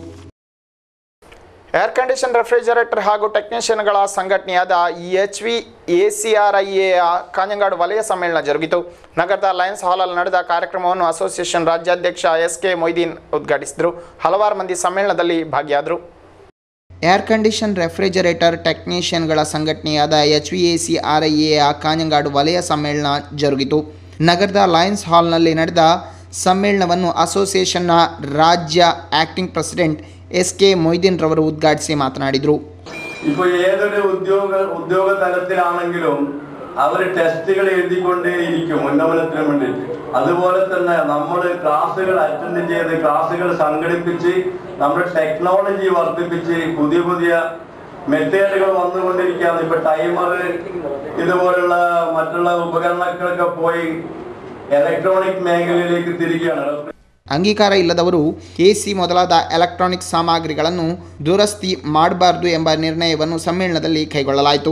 A: ಏರ್ ಕಂಡೀಷನ್ ರೆಫ್ರಿಜರೇಟರ್ ಹಾಗೂ ಟೆಕ್ನಿಷಿಯನ್ಗಳ ಸಂಘಟನೆಯಾದ H V A C R I A ಕಾಂಜಂಗಾಡು ವಲಯ ಸಮ್ಮೇಳನ ಜರುಗಿತು ನಗರದ ಲಯನ್ಸ್ ಹಾಲಲ್ಲಿ ನಡೆದ ಕಾರ್ಯಕ್ರಮವನ್ನು ಅಸೋಸಿಯೇಷನ್ ರಾಜ್ಯಾಧ್ಯಕ್ಷ ಎಸ್ ಕೆ ಮೊಯ್ದೀನ್ ಉದ್ಘಾಟಿಸಿದರು ಹಲವಾರು ಮಂದಿ ಸಮ್ಮೇಳನದಲ್ಲಿ ಭಾಗಿಯಾದರು
G: ಏರ್ ಕಂಡೀಷನ್ ರೆಫ್ರಿಜರೇಟರ್ ಟೆಕ್ನಿಷಿಯನ್ಗಳ ಸಂಘಟನೆಯಾದ H V A C R I A ಕಾಂಜಂಗಾಡು ವಲಯ ಸಮ್ಮೇಳನ ಜರುಗಿತು ನಗರದ ಲಯನ್ಸ್ ಹಾಲ್ನಲ್ಲಿ ನಡೆದ ಸಮ್ಮೇಳನವನ್ನು ಅಸೋಸಿಯೇಷನ್ನ ರಾಜ್ಯ acting president S K Moideen ರವರು ಉದ್ಘಾಟಿಸಿ മാതനാടിದರು
J: ഇപ്പൊ ഏതൊരു ഉദ്യോഗ ഉദ്യോഗ തലത്തിലാണെങ്കിലും അവർ ടെസ്റ്റുകൾ എഴുതിക്കൊണ്ടേ ഇരിക്കും ഉന്നമനത്തിന് വേണ്ടിയിട്ട് അതുപോലെ തന്നെ നമ്മൾ ക്ലാസ്സുകൾ അറ്റൻഡ് ചെയ്ത് ക്ലാസ്സുകൾ സംഘടിപ്പിച്ച് നമ്മുടെ ടെക്നോളജി വർദ്ധിപ്പിച്ച് പുതിയ പുതിയ മെത്തേഡുകൾ വന്നുകൊണ്ടിരിക്കുകയാണ് ഇപ്പൊ ടൈമർ ഇതുപോലുള്ള മറ്റുള്ള ഉപകരണങ്ങളൊക്കെ പോയി ഇലക്ട്രോണിക് മേഖലയിലേക്ക് തിരികെയാണ്
G: ಅಂಗೀಕಾರ ಇಲ್ಲದವರು ಎಸಿ ಮೊದಲಾದ ಎಲೆಕ್ಟ್ರಾನಿಕ್ ಸಾಮಗ್ರಿಗಳನ್ನು ದುರಸ್ತಿ ಮಾಡಬಾರದು ಎಂಬ ನಿರ್ಣಯವನ್ನು ಸಮ್ಮೇಳನದಲ್ಲಿ ಕೈಗೊಳ್ಳಲಾಯಿತು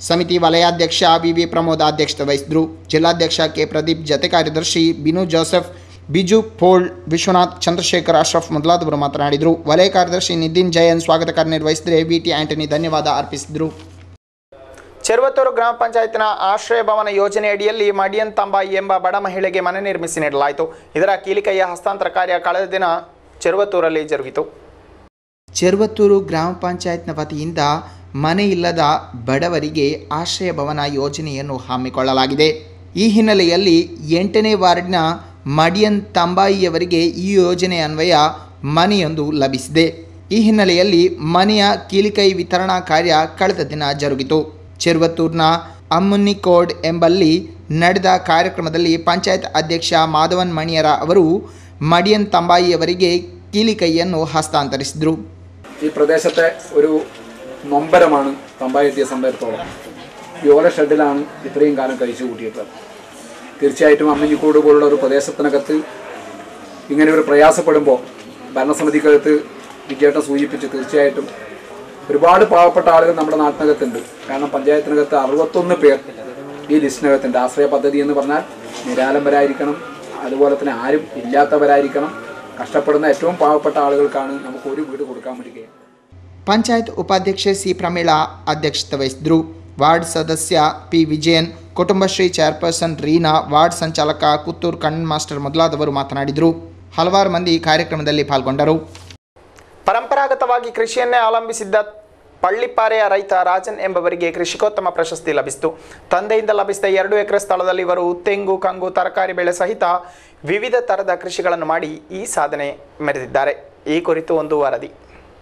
G: ಸಮಿತಿ ವಲಯಾಧ್ಯಕ್ಷ ವಿ ವಿ ಪ್ರಮೋದ್ ಅಧ್ಯಕ್ಷತೆ ವಹಿಸಿದರು ಜಿಲ್ಲಾಧ್ಯಕ್ಷ ಕೆ ಪ್ರದೀಪ್ ಜತೆ ಕಾರ್ಯದರ್ಶಿ ಬಿನು ಜೋಸೆಫ್ ಬಿಜು ಪೋಳ್ ವಿಶ್ವನಾಥ್ ಚಂದ್ರಶೇಖರ್ ಅಶ್ರಫ್ ಮೊದಲಾದವರು ಮಾತನಾಡಿದರು ವಲಯ ಕಾರ್ಯದರ್ಶಿ ನಿತಿನ್ ಜಯನ್ ಸ್ವಾಗತ ಕಾರ್ಯನಿರ್ವಹಿಸಿದರೆ ವಿ ಟಿ ಆಂಟನಿ ಧನ್ಯವಾದ ಅರ್ಪಿಸಿದರು
A: ಚೆರುವತ್ತೂರು ಗ್ರಾಮ ಪಂಚಾಯತ್ನ ಆಶ್ರಯ ಭವನ ಯೋಜನೆ ಅಡಿಯಲ್ಲಿ ಮಡಿಯನ್ ತಂಬಾಯಿ ಎಂಬ ಬಡ ಮಹಿಳೆಗೆ ಮನೆ ನಿರ್ಮಿಸಿ ನೀಡಲಾಯಿತು ಇದರ ಕೀಲಿಕೈಯ ಹಸ್ತಾಂತರ ಕಾರ್ಯ ಕಳೆದ ದಿನ ಚೆರುವತ್ತೂರಲ್ಲಿ ಜರುಗಿತು
G: ಚೆರುವತ್ತೂರು ಗ್ರಾಮ ಪಂಚಾಯತ್ನ ವತಿಯಿಂದ ಮನೆ ಇಲ್ಲದ ಬಡವರಿಗೆ ಆಶ್ರಯ ಭವನ ಯೋಜನೆಯನ್ನು ಹಮ್ಮಿಕೊಳ್ಳಲಾಗಿದೆ ಈ ಹಿನ್ನೆಲೆಯಲ್ಲಿ ಎಂಟನೇ ವಾರ್ಡ್ನ ಮಡಿಯನ್ ತಂಬಾಯಿಯವರಿಗೆ ಈ ಯೋಜನೆ ಅನ್ವಯ ಮನೆಯೊಂದು ಲಭಿಸಿದೆ ಈ ಹಿನ್ನೆಲೆಯಲ್ಲಿ ಮನೆಯ ಕೀಲಿಕೈ ವಿತರಣಾ ಕಾರ್ಯ ಕಳೆದ ದಿನ ಜರುಗಿತು ಚೆರುವತ್ತೂರಿನ ಅಮ್ಮುನ್ನಿಕೋಡ್ ಎಂಬಲ್ಲಿ ನಡೆದ ಕಾರ್ಯಕ್ರಮದಲ್ಲಿ ಪಂಚಾಯತ್ ಅಧ್ಯಕ್ಷ ಮಾಧವನ್ ಮಣಿಯರ ಅವರು ಮಡಿಯನ್ ತಂಬಾಯಿಯವರಿಗೆ കീലിക്കയ്ಯನ್ನು ഹസ്താന്തരിಸಿದರು
K: ഈ പ്രദേശത്തെ ഒരു നൊമ്പരമാണ് തമ്പായെത്തിയെ സംബന്ധിച്ചിടത്തോളം ഈ ഓല ഷെഡിലാണ് ഇത്രയും കാലം കഴിച്ചു കൂട്ടിയിട്ടുള്ളത് തീർച്ചയായിട്ടും അമ്മിഞ്ഞിക്കോട് പോലുള്ള ഒരു പ്രദേശത്തിനകത്ത് ഇങ്ങനെ ഒരു പ്രയാസപ്പെടുമ്പോൾ ഭരണസമിതിക്കകത്ത് വിജയേട്ടൻ സൂചിപ്പിച്ച് തീർച്ചയായിട്ടും ഒരുപാട് പാവപ്പെട്ട ആളുകൾ നമ്മുടെ നാട്ടിനകത്തുണ്ട് കാരണം പഞ്ചായത്തിനകത്ത് അറുപത്തൊന്ന് പേർ ഈ ലിസ്റ്റിനകത്തുണ്ട് ആശ്രയ പദ്ധതി എന്ന് പറഞ്ഞാൽ നിരാലംബരായിരിക്കണം അതുപോലെ തന്നെ ആരും ഇല്ലാത്തവരായിരിക്കണം കഷ്ടപ്പെടുന്ന ഏറ്റവും പാവപ്പെട്ട ആളുകൾക്കാണ് നമുക്ക് ഒരു വീട് കൊടുക്കാൻ വേണ്ടി
G: ಪಂಚಾಯತ್ ಉಪಾಧ್ಯಕ್ಷೆ ಸಿ ಪ್ರಮೀಳಾ ಅಧ್ಯಕ್ಷತೆ ವಹಿಸಿದರು ವಾರ್ಡ್ ಸದಸ್ಯ P Vijayan Kudumbashree chairperson Reena ward ಸಂಚಾಲಕ ಕುತ್ತೂರು ಕಣ್ಣನ್ ಮಾಸ್ಟರ್ ಮೊದಲಾದವರು ಮಾತನಾಡಿದರು ಹಲವಾರು ಮಂದಿ ಕಾರ್ಯಕ್ರಮದಲ್ಲಿ ಪಾಲ್ಗೊಂಡರು
A: ಪರಂಪರಾಗತವಾಗಿ ಕೃಷಿಯನ್ನೇ ಅವಲಂಬಿಸಿದ್ದ ಪಳ್ಳಿಪಾರೆಯ ರೈತ ರಾಜನ್ ಎಂಬವರಿಗೆ ಕೃಷಿಕೋತ್ತಮ ಪ್ರಶಸ್ತಿ ಲಭಿಸಿತು ತಂದೆಯಿಂದ ಲಭಿಸಿದ ಎರಡು ಎಕರೆ ಸ್ಥಳದಲ್ಲಿ ಇವರು ತೆಂಗು ಕಂಗು ತರಕಾರಿ ಬೆಳೆ ಸಹಿತ ವಿವಿಧ ಥರದ ಕೃಷಿಗಳನ್ನು ಮಾಡಿ ಈ ಸಾಧನೆ ಮೆರೆದಿದ್ದಾರೆ ಈ ಕುರಿತು ಒಂದು ವರದಿ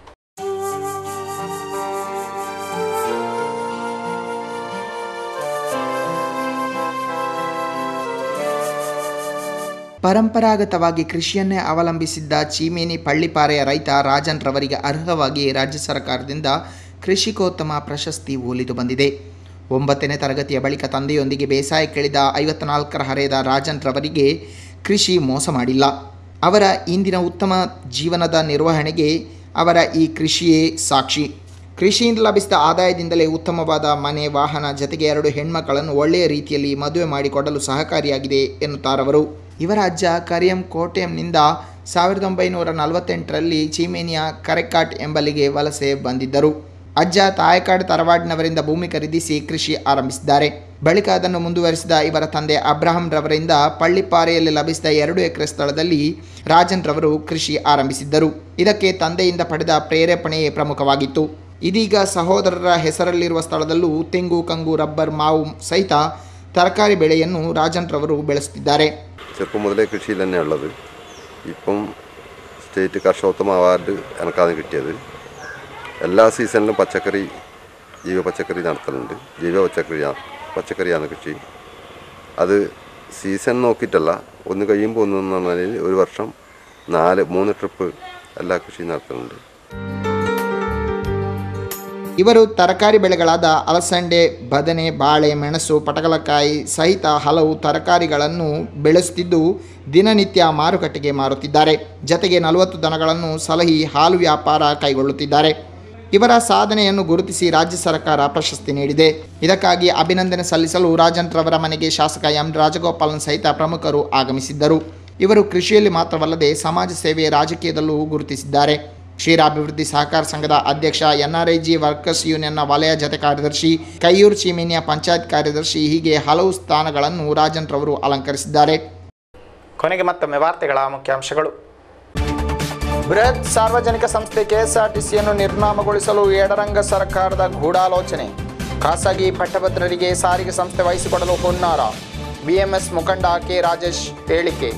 G: ಪರಂಪರಾಗತವಾಗಿ ಕೃಷಿಯನ್ನೇ ಅವಲಂಬಿಸಿದ್ದ ಚೀಮೇನಿ ಪಳ್ಳಿಪಾರೆಯ ರೈತ ರಾಜನ್ ರವರಿಗೆ ಅರ್ಹವಾಗಿ ರಾಜ್ಯ ಸರ್ಕಾರದಿಂದ ಕೃಷಿಕೋತ್ತಮ ಪ್ರಶಸ್ತಿ ಒಲಿದು ಬಂದಿದೆ ಒಂಬತ್ತನೇ ತರಗತಿಯ ಬಳಿಕ ತಂದೆಯೊಂದಿಗೆ ಬೇಸಾಯಕ್ಕಿಳಿದ ಐವತ್ನಾಲ್ಕರ ಹರೆಯದ ರಾಜನ್ ರವರಿಗೆ ಕೃಷಿ ಮೋಸ ಮಾಡಿಲ್ಲ ಅವರ ಇಂದಿನ ಉತ್ತಮ ಜೀವನದ ನಿರ್ವಹಣೆಗೆ ಅವರ ಈ ಕೃಷಿಯೇ ಸಾಕ್ಷಿ ಕೃಷಿಯಿಂದ ಲಭಿಸಿದ ಆದಾಯದಿಂದಲೇ ಉತ್ತಮವಾದ ಮನೆ ವಾಹನ ಜತೆಗೆ ಎರಡು ಹೆಣ್ಮಕ್ಕಳನ್ನು ಒಳ್ಳೆಯ ರೀತಿಯಲ್ಲಿ ಮದುವೆ ಮಾಡಿಕೊಡಲು ಸಹಕಾರಿಯಾಗಿದೆ ಎನ್ನುತ್ತಾರವರು ಇವರ ಅಜ್ಜ ಕರಿಯಂ ಕೋಟೆಂನಿಂದ ಸಾವಿರದ ಒಂಬೈನೂರ ನಲವತ್ತೆಂಟರಲ್ಲಿ ಚೀಮೇನಿಯ ಕರೆಕಾಟ್ ಎಂಬಲ್ಲಿಗೆ ವಲಸೆ ಬಂದಿದ್ದರು ಅಜ್ಜ ತಾಯಕಾಡ್ ತರವಾಡಿನವರಿಂದ ಭೂಮಿ ಖರೀದಿಸಿ ಕೃಷಿ ಆರಂಭಿಸಿದ್ದಾರೆ ಬಳಿಕ ಅದನ್ನು ಮುಂದುವರಿಸಿದ ಇವರ ತಂದೆ ಅಬ್ರಹಾಂ ರವರಿಂದ ಪಳ್ಳಿಪಾರೆಯಲ್ಲಿ ಲಭಿಸಿದ ಎರಡು ಎಕರೆ ಸ್ಥಳದಲ್ಲಿ ರಾಜನ್ ರವರು ಕೃಷಿ ಆರಂಭಿಸಿದ್ದರು ಇದಕ್ಕೆ ತಂದೆಯಿಂದ ಪಡೆದ ಪ್ರೇರೇಪಣೆಯೇ ಪ್ರಮುಖವಾಗಿತ್ತು ಇದೀಗ ಸಹೋದರರ ಹೆಸರಲ್ಲಿರುವ ಸ್ಥಳದಲ್ಲೂ ತೆಂಗು ಕಂಗು ರಬ್ಬರ್ മാവും സഹിತ തരക്കാരി ಬೆಳೆಯನ್ನು ರಾಜನ್ ರವರು ಬೆಳೆಸುತ್ತಿದ್ದಾರೆ
L: ചെറുപ്പം മുതലേ കൃഷിയിൽ തന്നെ ഉള്ളത് ഇപ്പം സ്റ്റേറ്റ് കർഷകോത്തമ അവാർഡ് എനിക്കാണ് കിട്ടിയത് എല്ലാ സീസണിലും പച്ചക്കറി ജൈവ പച്ചക്കറി നടത്തലുണ്ട് ജൈവ പച്ചക്കറി പച്ചക്കറിയാണ് കൃഷി അത് സീസൺ നോക്കിയിട്ടല്ല ഒന്ന് കഴിയുമ്പോൾ ഒന്ന് പറഞ്ഞാൽ ഒരു വർഷം നാല് മൂന്ന് ട്രിപ്പ് എല്ലാ കൃഷിയും നടത്തലുണ്ട്
G: ಇವರು ತರಕಾರಿ ಬೆಳೆಗಳಾದ ಅಲಸಂಡೆ ಬದನೆ ಬಾಳೆ ಮೆಣಸು ಪಟಕಲಕಾಯಿ ಸಹಿತ ಹಲವು ತರಕಾರಿಗಳನ್ನು ಬೆಳೆಸುತ್ತಿದ್ದು ದಿನನಿತ್ಯ ಮಾರುಕಟ್ಟೆಗೆ ಮಾರುತ್ತಿದ್ದಾರೆ ಜತೆಗೆ ನಲವತ್ತು ದನಗಳನ್ನು ಸಲಹಿ ಹಾಲು ವ್ಯಾಪಾರ ಕೈಗೊಳ್ಳುತ್ತಿದ್ದಾರೆ ಇವರ ಸಾಧನೆಯನ್ನು ಗುರುತಿಸಿ ರಾಜ್ಯ ಸರ್ಕಾರ ಪ್ರಶಸ್ತಿ ನೀಡಿದೆ ಇದಕ್ಕಾಗಿ ಅಭಿನಂದನೆ ಸಲ್ಲಿಸಲು ರಾಜನ್ ರವರ ಮನೆಗೆ ಶಾಸಕ ಎಂ ರಾಜಗೋಪಾಲನ್ ಸಹಿತ ಪ್ರಮುಖರು ಆಗಮಿಸಿದ್ದರು ಇವರು ಕೃಷಿಯಲ್ಲಿ ಮಾತ್ರವಲ್ಲದೆ ಸಮಾಜ ಸೇವೆ ರಾಜಕೀಯದಲ್ಲೂ ಗುರುತಿಸಿದ್ದಾರೆ ಕ್ಷೀರಾಭಿವೃದ್ಧಿ ಸಹಕಾರ ಸಂಘದ ಅಧ್ಯಕ್ಷ ಎನ್ಆರ್ಐಜಿ ವರ್ಕರ್ಸ್ ಯೂನಿಯನ್ನ ವಲಯ ಜತೆ ಕಾರ್ಯದರ್ಶಿ ಕೈಯೂರು ಚೀಮೇನಿಯ ಪಂಚಾಯತ್ ಕಾರ್ಯದರ್ಶಿ ಹೀಗೆ ಹಲವು ಸ್ಥಾನಗಳನ್ನು ರಾಜನ್ ರವರು ಅಲಂಕರಿಸಿದ್ದಾರೆ
A: ಕೊನೆಗೆ ಮತ್ತೊಮ್ಮೆ ವಾರ್ತೆಗಳ ಮುಖ್ಯಾಂಶಗಳು ಬೃಹತ್ ಸಾರ್ವಜನಿಕ ಸಂಸ್ಥೆ ಕೆಎಸ್ಆರ್ಟಿಸಿಯನ್ನು ನಿರ್ನಾಮಗೊಳಿಸಲು ಎಡರಂಗ ಸರ್ಕಾರದ ಗೂಢಾಲೋಚನೆ ಖಾಸಗಿ ಪಟ್ಟಭದ್ರರಿಗೆ ಸಾರಿಗೆ ಸಂಸ್ಥೆ ವಹಿಸಿಕೊಡಲು ಹುನ್ನಾರ ಬಿಎಂಎಸ್ ಮುಖಂಡ ಕೆ ರಾಜೇಶ್ ಹೇಳಿಕೆ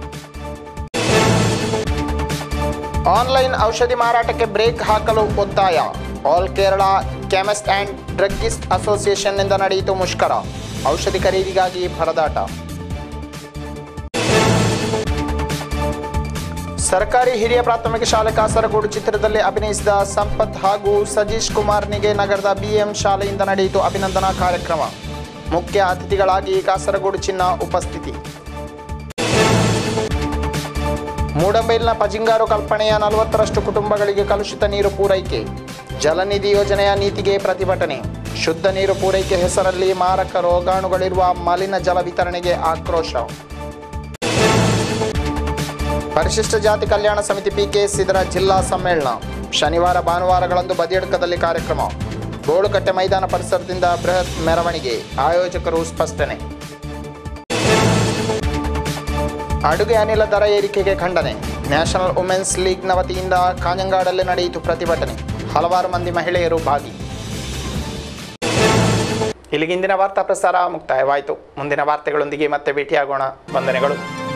A: ಆನ್ಲೈನ್ ಔಷಧಿ ಮಾರಾಟಕ್ಕೆ ಬ್ರೇಕ್ ಹಾಕಲು ಒತ್ತಾಯ all Kerala chemist and druggist ಅಸೋಸಿಯೇಷನ್ನಿಂದ ನಡೆಯಿತು ಮುಷ್ಕರ ಔಷಧಿ ಖರೀದಿಗಾಗಿ ಪರದಾಟ ಸರ್ಕಾರಿ ಹಿರಿಯ ಪ್ರಾಥಮಿಕ ಶಾಲೆ ಕಾಸರಗೋಡು ಚಿತ್ರದಲ್ಲಿ ಅಭಿನಯಿಸಿದ ಸಂಪತ್ ಹಾಗೂ ಸಜೀಶ್ ಕುಮಾರ್ನಿಗೆ ನಗರದ ಬಿಎಂ ಶಾಲೆಯಿಂದ ನಡೆಯಿತು ಅಭಿನಂದನಾ ಕಾರ್ಯಕ್ರಮ ಮುಖ್ಯ ಅತಿಥಿಗಳಾಗಿ ಕಾಸರಗೋಡು ಚಿನ್ನ ಉಪಸ್ಥಿತಿ ಮೂಡಂಬೈಲ್ನ ಪಜಿಂಗಾರು ಕಲ್ಪನೆಯ ನಲವತ್ತರಷ್ಟು ಕುಟುಂಬಗಳಿಗೆ ಕಲುಷಿತ ನೀರು ಪೂರೈಕೆ ಜಲನಿಧಿ ಯೋಜನೆಯ ನೀತಿಗೆ ಪ್ರತಿಭಟನೆ ಶುದ್ಧ ನೀರು ಪೂರೈಕೆ ಹೆಸರಲ್ಲಿ ಮಾರಕ ರೋಗಾಣುಗಳಿರುವ ಮಲಿನ ಜಲ ವಿತರಣೆಗೆ ಆಕ್ರೋಶ ಪರಿಶಿಷ್ಟ ಜಾತಿ ಕಲ್ಯಾಣ ಸಮಿತಿ ಪಿಕೆಎಸ್ ಇದರ ಜಿಲ್ಲಾ ಸಮ್ಮೇಳನ ಶನಿವಾರ ಭಾನುವಾರಗಳಂದು ಬದಿಯಡ್ಕದಲ್ಲಿ ಕಾರ್ಯಕ್ರಮ ಬೋಳುಕಟ್ಟೆ ಮೈದಾನ ಪರಿಸರದಿಂದ ಬೃಹತ್ ಮೆರವಣಿಗೆ ಆಯೋಜಕರು ಸ್ಪಷ್ಟನೆ ಅಡುಗೆ ಅನಿಲ ದರ ಏರಿಕೆಗೆ ಖಂಡನೆ ನ್ಯಾಷನಲ್ ವುಮೆನ್ಸ್ ಲೀಗ್ನ ವತಿಯಿಂದ ಕಾಂಜಂಗಾಡಲ್ಲಿ ನಡೆಯಿತು ಪ್ರತಿಭಟನೆ ಹಲವಾರು ಮಂದಿ ಮಹಿಳೆಯರು ಭಾಗಿ ಇಲ್ಲಿಗಿಂದಿನ ವಾರ್ತಾ ಪ್ರಸಾರ ಮುಕ್ತಾಯವಾಯಿತು ಮುಂದಿನ ವಾರ್ತೆಗಳೊಂದಿಗೆ ಮತ್ತೆ ಭೇಟಿಯಾಗೋಣ ವಂದನೆಗಳು